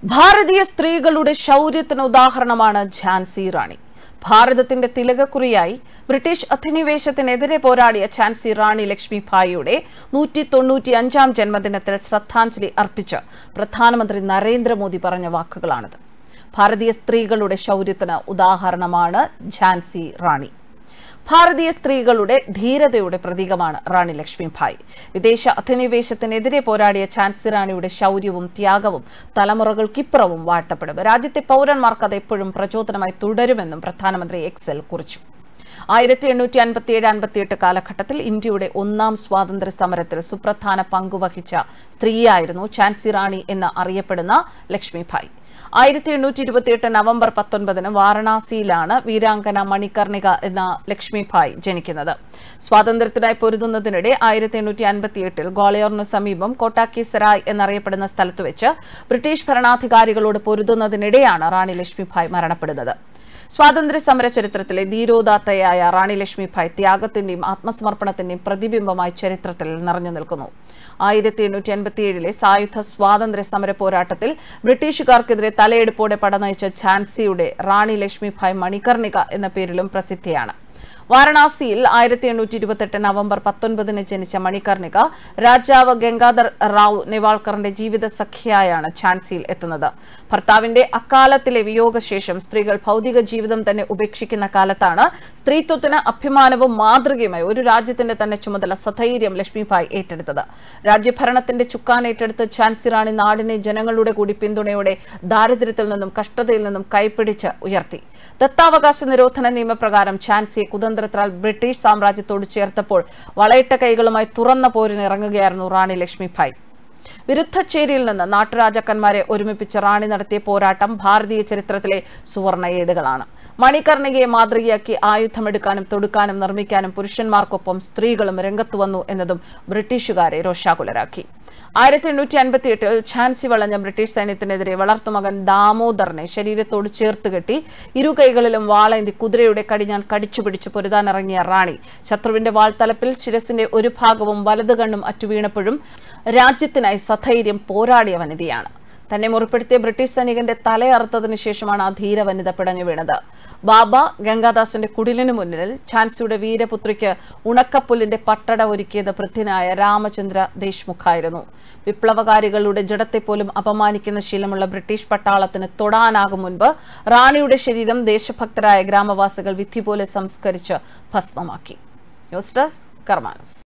ഭാരതീയ സ്ത്രീകളുടെ ശൗര്യത്തിന് ഉദാഹരണമാണ് ഝാൻസി റാണി ഭാരതത്തിന്റെ തിലകക്കുറിയായി ബ്രിട്ടീഷ് അധിനിവേശത്തിനെതിരെ പോരാടിയ ഝാൻസി റാണി ലക്ഷ്മിഭായിയുടെ നൂറ്റി തൊണ്ണൂറ്റി അഞ്ചാം ജന്മദിനത്തിൽ ശ്രദ്ധാഞ്ജലി അർപ്പിച്ച് പ്രധാനമന്ത്രി നരേന്ദ്രമോദി പറഞ്ഞ വാക്കുകളാണിത് ഭാരതീയ സ്ത്രീകളുടെ ശൗര്യത്തിന് ഉദാഹരണമാണ് ഝാൻസി റാണി ഭാരതീയ സ്ത്രീകളുടെ ധീരതയുടെ പ്രതീകമാണ് റാണി ലക്ഷ്മിഭായ് വിദേശ അധിനിവേശത്തിനെതിരെ പോരാടിയ ഝാൻസി റാണിയുടെ ശൗര്യവും ത്യാഗവും തലമുറകൾക്കിപ്പുറവും വാഴ്ത്തപ്പെടും രാജ്യത്തെ പൗരന്മാർക്ക് അത് എപ്പോഴും പ്രചോദനമായി തുടരുമെന്നും പ്രധാനമന്ത്രി എക്സൽ കുറിച്ചു ആയിരത്തി എണ്ണൂറ്റി അൻപത്തിയേഴ് അൻപത്തിയെട്ട് കാലഘട്ടത്തിൽ ഇന്ത്യയുടെ ഒന്നാം സ്വാതന്ത്ര്യ സമരത്തിൽ സുപ്രധാന പങ്കുവഹിച്ച സ്ത്രീയായിരുന്നു ഝാൻസി റാണി എന്ന് അറിയപ്പെടുന്ന ലക്ഷ്മിഭായ് ആയിരത്തി എണ്ണൂറ്റി ഇരുപത്തിയെട്ട് നവംബർ പത്തൊൻപതിന് വാരണാസിയിലാണ് വീരാങ്കന മണികർണിക എന്ന ലക്ഷ്മിഭായ് ജനിക്കുന്നത് സ്വാതന്ത്ര്യത്തിനായി പൊരുതുന്നതിനിടെ ആയിരത്തി എണ്ണൂറ്റി അൻപത്തിയെട്ടിൽ ഗ്വാളിയോറിന് സമീപം കോട്ടാക്കി സരായ് എന്നറിയപ്പെടുന്ന സ്ഥലത്ത് വെച്ച് ബ്രിട്ടീഷ് ഭരണാധികാരികളോട് പൊരുതുന്നതിനിടെയാണ് റാണി ലക്ഷ്മിഭായ് മരണപ്പെടുന്നത് സ്വാതന്ത്ര്യ സമര ചരിത്രത്തിലെ ധീരോദാത്തയായ റാണി ലക്ഷ്മിഭായ് ത്യാഗത്തിന്റെയും ആത്മസമർപ്പണത്തിന്റെയും പ്രതിബിംബമായി ചരിത്രത്തിൽ നിറഞ്ഞു നിൽക്കുന്നു ആയിരത്തി എണ്ണൂറ്റി അൻപത്തിയേഴിലെ സായുധ സ്വാതന്ത്ര്യ സമര പോരാട്ടത്തിൽ ബ്രിട്ടീഷുകാർക്കെതിരെ തലയെടുപ്പോടെ പടനയിച്ച ഝാൻസിയുടെ റാണി ലക്ഷ്മിഭായ് മണികർണിക എന്ന പേരിലും പ്രസിദ്ധിയാണ് വാരണാസിയിൽ ആയിരത്തി എണ്ണൂറ്റി ഇരുപത്തെട്ട് നവംബർ പത്തൊൻപതിന് ജനിച്ച മണികർണിക രാജാവ് ഗംഗാധർ റാവു നെവാൾക്കറിന്റെ ജീവിത സഖിയായാണ് ഝാൻസിയിൽ എത്തുന്നത് ഭർത്താവിന്റെ അക്കാലത്തിലെ വിയോഗശേഷം സ്ത്രീകൾ ഭൗതിക ജീവിതം തന്നെ ഉപേക്ഷിക്കുന്ന കാലത്താണ് സ്ത്രീത്വത്തിന് അഭിമാനവും മാതൃകയുമായി ഒരു രാജ്യത്തിന്റെ തന്നെ ചുമതല സധൈര്യം ലക്ഷ്മിഭായ് ഏറ്റെടുത്തത് രാജ്യഭരണത്തിന്റെ ചുക്കാൻ ഏറ്റെടുത്ത് ഝാൻസി റാണി നാടിനെ ജനങ്ങളുടെ കൂടി പിന്തുണയോടെ ദാരിദ്ര്യത്തിൽ നിന്നും കഷ്ടതയിൽ നിന്നും കൈപ്പിടിച്ച് ഉയർത്തി ദത്താവകാശ നിരോധന നിയമപ്രകാരം ഝാൻസിയെ കുതന്ത്രത്താൽ ബ്രിട്ടീഷ് സാമ്രാജ്യത്തോട് ചേർത്തപ്പോൾ വളയിട്ട കൈകളുമായി തുറന്ന പോരിന് ഇറങ്ങുകയായിരുന്നു റാണി ലക്ഷ്മിഭായ് വിരുദ്ധച്ചേരിയിൽ നിന്ന് നാട്ടുരാജാക്കന്മാരെ ഒരുമിപ്പിച്ച് റാണി നടത്തിയ പോരാട്ടം ഭാരതീയ ചരിത്രത്തിലെ സുവർണ ഏടുകളാണ് മണികർണികയെ മാതൃകയാക്കി ആയുധമെടുക്കാനും തൊടുക്കാനും നിർമ്മിക്കാനും പുരുഷന്മാർക്കൊപ്പം സ്ത്രീകളും രംഗത്തു വന്നു എന്നതും ബ്രിട്ടീഷുകാരെ രോഷാകുലരാക്കി ആയിരത്തി എണ്ണൂറ്റി അൻപത്തി എട്ടിൽ ഝാൻസി വളഞ്ഞ ബ്രിട്ടീഷ് സൈന്യത്തിനെതിരെ വളർത്തുമകൻ ദാമോദറിനെ ശരീരത്തോട് ചേർത്ത് കെട്ടി ഇരു കൈകളിലും വാളേന്തി കുതിരയുടെ കടിഞ്ഞാൻ കടിച്ചുപിടിച്ച് പൊരുതാനിറങ്ങിയ റാണി ശത്രുവിന്റെ വാൾത്തലപ്പിൽ ശിരസിന്റെ ഒരു ഭാഗവും വലതു കണ്ണും അറ്റുവീണപ്പോഴും രാജ്യത്തിനായി സധൈര്യം പോരാടിയ വനിതയാണ് തന്നെ മുറിപ്പെടുത്തിയ ബ്രിട്ടീഷ് സൈനികന്റെ തലയറുത്തതിനു ശേഷമാണ് ആ ധീര വനിത പിടഞ്ഞു വീണത് ബാബ ഗംഗാദാസിന്റെ കുടിലിനു മുന്നിൽ ഝാൻസിയുടെ വീരപുത്രിക്ക് ഉണക്കപ്പുല്ലിന്റെ പട്ടട ഒരുക്കിയത് വൃദ്ധനായ രാമചന്ദ്ര ദേശ്മുഖായിരുന്നു വിപ്ലവകാരികളുടെ ജഡത്തെ പോലും അപമാനിക്കുന്ന ശീലമുള്ള ബ്രിട്ടീഷ് പട്ടാളത്തിന് തൊടാനാകും മുൻപ് റാണിയുടെ ശരീരം ദേശഭക്തരായ ഗ്രാമവാസികൾ വിധി പോലെ സംസ്കരിച്ച് ഭസ്മമാക്കി ന്യൂസ് ഡെസ്ക് കർമാനൂസ്